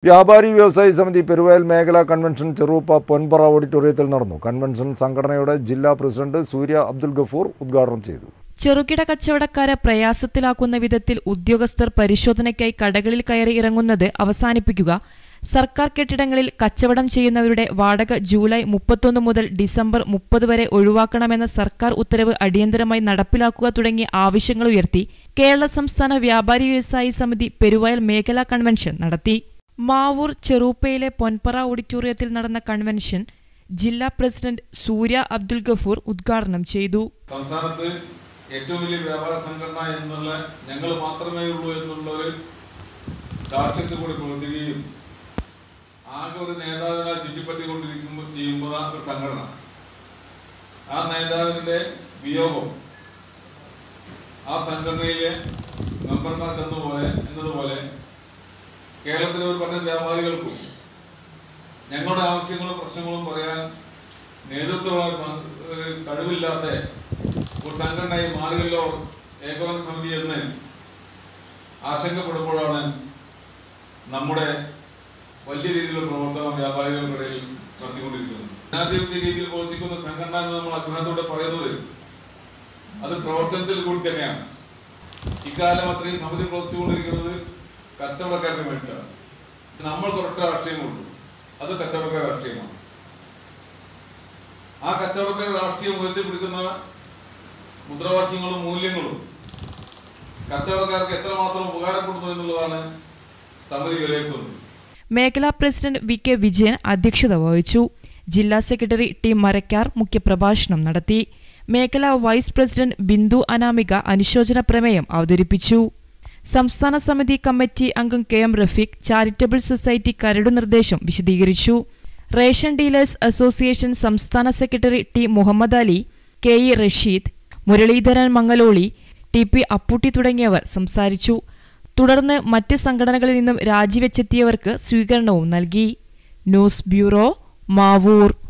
വ്യാപാരി വ്യവസായി സമിതി പെരുവയൽ മേഖലാ കൺവെൻഷൻ ചെറുപ്പ പൊൻപറ ഓഡിറ്റോറിയത്തിൽ നടന്നു കൺവെൻഷൻ സംഘടനയുടെ ജില്ലാ പ്രസിഡന്റ് സൂര്യ അബ്ദുൽ ഗഫൂർ ഉദ്ഘാടനം ചെയ്തു ചെറുകിട കച്ചവടക്കാരെ പ്രയാസത്തിലാക്കുന്ന വിധത്തിൽ ഉദ്യോഗസ്ഥർ പരിശോധനയ്ക്കായി കടകളിൽ കയറി ഇറങ്ങുന്നത് അവസാനിപ്പിക്കുക സർക്കാർ കെട്ടിടങ്ങളിൽ കച്ചവടം ചെയ്യുന്നവരുടെ വാടക ജൂലൈ മുപ്പത്തൊന്ന് മുതൽ ഡിസംബർ മുപ്പത് വരെ ഒഴിവാക്കണമെന്ന സർക്കാർ ഉത്തരവ് അടിയന്തരമായി നടപ്പിലാക്കുക തുടങ്ങിയ ആവശ്യങ്ങൾ ഉയർത്തി കേരള സംസ്ഥാന വ്യാപാരി വ്യവസായി സമിതി പെരുവയൽ മേഖലാ കൺവെൻഷൻ നടത്തി മാവൂർ ചെറൂപ്പയിലെ പൊൻപറ ഓഡിറ്റോറിയത്തിൽ നടന്ന കൺവെൻഷൻ ജില്ലാ പ്രസിഡന്റ് സൂര്യ അബ്ദുൽ ഗഫൂർ ഉദ്ഘാടനം ചെയ്തു സംസ്ഥാനത്ത് ഏറ്റവും വലിയ വ്യാപാര സംഘടന എന്നുള്ള ഞങ്ങൾ മാത്രമേ ഉള്ളൂ എന്നുള്ള ഒരു രാഷ്ട്രീയത്തിൽ കൂടി പ്രവർത്തിക്കുകയും ആകെ ഒരു നേതാവിനെ ചുറ്റിപ്പറ്റിക്കൊണ്ടിരിക്കുമ്പോൾ ചെയ്യുമ്പോൾ ഒരു സംഘടന ആ നേതാവിന്റെ വിയോഗം ആ സംഘടനയിലെ മെമ്പർമാർക്ക് എന്നപോലെ എന്നതുപോലെ കേരളത്തിലെ ഒരു പറ്റം വ്യാപാരികൾക്കും ഞങ്ങളുടെ ആവശ്യങ്ങളും പ്രശ്നങ്ങളും പറയാൻ നേതൃത്വ ഒരു കഴിവില്ലാത്ത ഒരു സംഘടനയായി മാറിയല്ലോ ഏകോപന സമിതി എന്ന് ആശങ്കപ്പെടുമ്പോഴാണ് നമ്മുടെ വലിയ രീതിയിലുള്ള പ്രവർത്തനം വ്യാപാരികൾക്കിടയിൽ നടത്തിക്കൊണ്ടിരിക്കുന്നത് ജനാധിപത്യ രീതിയിൽ പ്രവർത്തിക്കുന്ന സംഘടന എന്ന് നമ്മൾ അഭിമാനത്തോടെ പറയുന്നത് അത് പ്രവർത്തനത്തിൽ കൂടി തന്നെയാണ് ഇക്കാലം അത്രയും സമിതി പ്രവർത്തിച്ചുകൊണ്ടിരിക്കുന്നത് കച്ചവടക്കാർക്ക് വേണ്ടിയിട്ടാണ് നമ്മൾക്ക് ഒരൊറ്റ രാഷ്ട്രീയമുള്ളൂ അത് കച്ചവടക്കാർ രാഷ്ട്രീയമാണ് ആ കച്ചവടക്കാർ രാഷ്ട്രീയം ഉയർത്തിപ്പിടിക്കുന്ന മുദ്രാവാക്യങ്ങളും മൂല്യങ്ങളും കച്ചവടക്കാർക്ക് എത്രമാത്രം ഉപകാരപ്പെടുന്നു എന്നുള്ളതാണ് സമിതി വിലയിരുത്തുന്നത് മേഖലാ പ്രസിഡന്റ് വി കെ വിജയൻ അധ്യക്ഷത വഹിച്ചു ജില്ലാ സെക്രട്ടറി ടി മരക്കാർ മുഖ്യപ്രഭാഷണം നടത്തി മേഖലാ വൈസ് പ്രസിഡന്റ് ബിന്ദു അനാമിക അനുശോചന പ്രമേയം അവതരിപ്പിച്ചു സംസ്ഥാന സമിതി കമ്മിറ്റി അംഗം K M Rafeeq charitable society കരടു നിർദ്ദേശം വിശദീകരിച്ചു റേഷൻ ഡീലേഴ്സ് അസോസിയേഷൻ സംസ്ഥാന secretary T Muhammad Ali K E Rasheed Muraleedharan Mangaloli T P Apputty തുടങ്ങിയവർ സംസാരിച്ചു തുടർന്ന് മറ്റ് സംഘടനകളിൽ നിന്നും രാജിവെച്ചെത്തിയവർക്ക് സ്വീകരണവും നൽകി ന്യൂസ് ബ്യൂറോ മാവൂർ